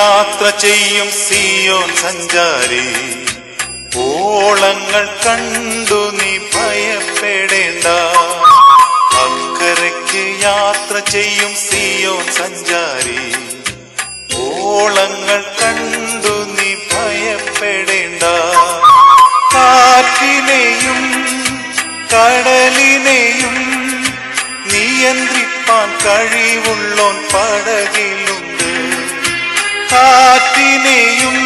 യാത്ര ചെയ്യും സിയോൻ സഞ്ചാരി ഓളങ്ങൾ കണ്ടു നീ ഭയപ്പെടേണ്ട അക്കരയ്ക്ക് യാത്ര ചെയ്യും സിയോൻ സഞ്ചാരി ഓളങ്ങൾ കണ്ടു നീ ഭയപ്പെടേണ്ട കാറ്റിനെയും കടലിനെയും നിയന്ത്രിപ്പാൻ കഴിവുള്ളോൻ പടകിലുണ്ട് കാറ്റിനെയും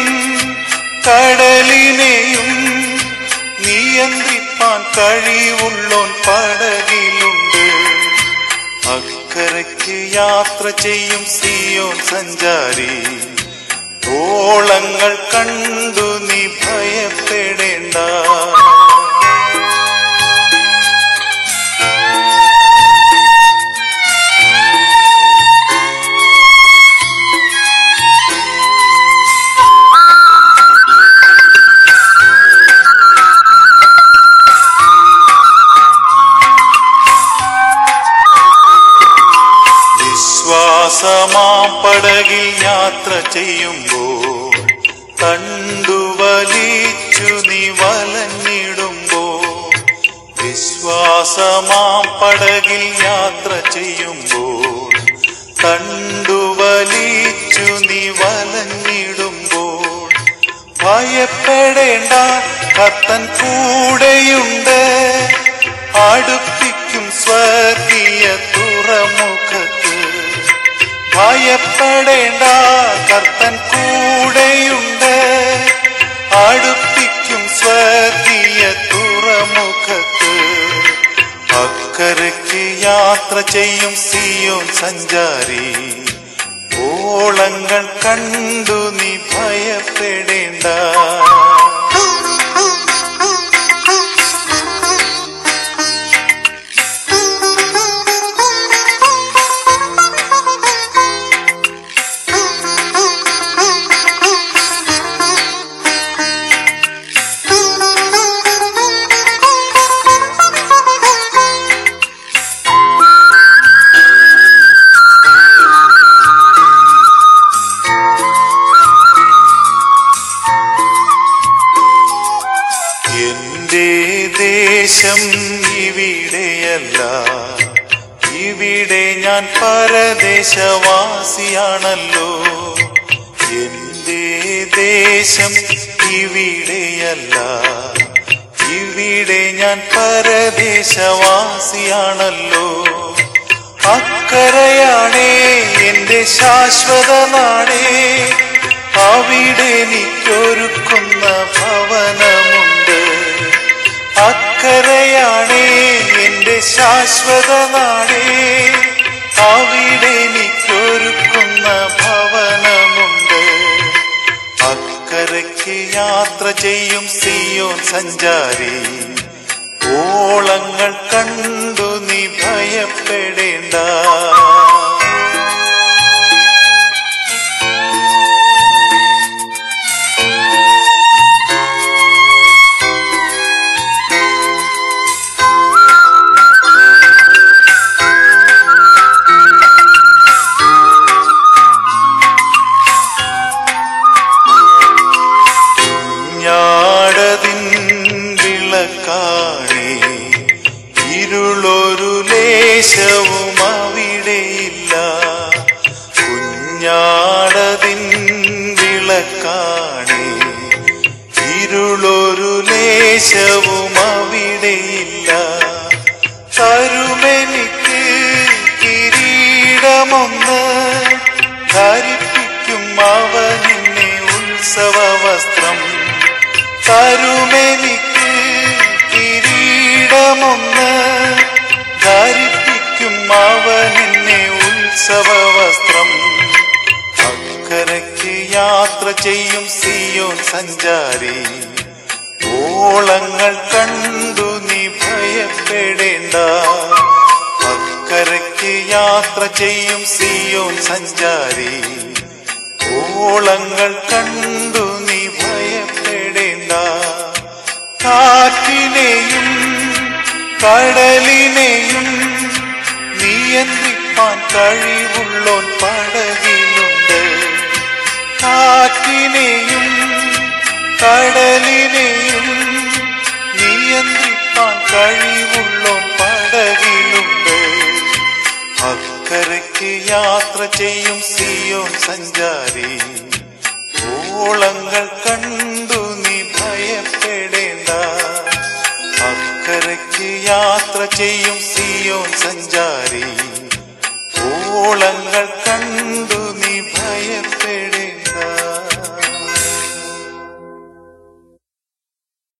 കടലിനെയും നിയന്ത്രിപ്പാൻ കഴിവുള്ളോൻ പടകിലുണ്ട് അക്കരയ്ക്ക് യാത്ര ചെയ്യും സിയോൻ സഞ്ചാരി ഓളങ്ങൾ കണ്ടു നീ ഭയപ്പെടേണ്ട വിശ്വാസമാം പടകിൽ യാത്ര ചെയ്യുമ്പോൾ കണ്ടുവലിച്ചു നീ വലഞ്ഞിടുമ്പോൾ വിശ്വാസമാം പടകിൽ യാത്ര ചെയ്യുമ്പോൾ കണ്ടുവലിച്ചു നീ വലഞ്ഞിടുമ്പോൾ ഭയപ്പെടേണ്ട കത്തൻ കൂടെയുണ്ട് അടുപ്പിക്കും സ്വർഗീയ തുറമുഖത്ത് ഭയപ്പെടേണ്ട കർത്തൻ കൂടെയുണ്ട് അടുപ്പിക്കും സ്വർഗീയ തുറമുഖത്ത് അക്കരയ്ക്ക് യാത്ര ചെയ്യും സിയോൻ സഞ്ചാരി ഓളങ്ങൾ കണ്ടു നീ ഭയപ്പെടേണ്ട എന്റെ ദേശം ഇവിടെയല്ല ഇവിടെ ഞാൻ പരദേശവാസിയാണല്ലോ എന്റെ ദേശം ഇവിടെയല്ല ഇവിടെ ഞാൻ പരദേശവാസിയാണല്ലോ അക്കരയാണേ എന്റെ ശാശ്വത നാടേ അവിടെ എനിക്കൊരുക്കുന്ന ഭവനമുണ്ട് അക്കരയാണേ എന്റെ ശാശ്വത നാടേ അവിടെ എനിക്കൊരുക്കുന്ന ഭവനമുണ്ട് അക്കരയ്ക്ക് യാത്ര ചെയ്യും സിയോൻ സഞ്ചാരി ഓളങ്ങൾ കണ്ടു നീ ഭയപ്പെടേണ്ട ഞാടതിൻ വിളക്കാണേ ഇരുളൊരു ലേശവും അവിടെയില്ല കുഞ്ഞാടതിൻ വിളക്കാണേ ഇരുളൊരു ലേശവും അവിടെയില്ല തരുമെനിക്ക് കിരീടമൊന്ന് ധരിപ്പിക്കും അവനിന്നെ ഉത്സവ വസ്ത്രം തരുമെനിക്ക് കിരീടമൊന്ന് ധരിപ്പിക്കും അവനെന്നെ ഉത്സവ വസ്ത്രം അക്കരയ്ക്ക് യാത്ര ചെയ്യും സിയോൻ സഞ്ചാരി ഓളങ്ങൾ കണ്ടു നീ ഭയപ്പെടേണ്ട അക്കരയ്ക്ക് യാത്ര ചെയ്യും സിയോൻ സഞ്ചാരി ഓളങ്ങൾ കണ്ടു നീ ഭയപ്പെടേണ്ട കാറ്റിനെയും കടലിനെയും നിയന്ത്രിപ്പാൻ കഴിവുള്ളോൻ പടകിലുണ്ട് കാറ്റിനെയും കടലിനെയും നിയന്ത്രിപ്പാൻ കഴിവുള്ളോൻ പടകിലുണ്ട് അക്കരയ്ക്ക് യാത്ര ചെയ്യും സിയോൻ സഞ്ചാരി ഓളങ്ങൾ കണ്ടു നീ ഭയപ്പെടേണ്ട അക്കരയ്ക്ക് യാത്ര ചെയ്യും സിയോൻ സഞ്ചാരി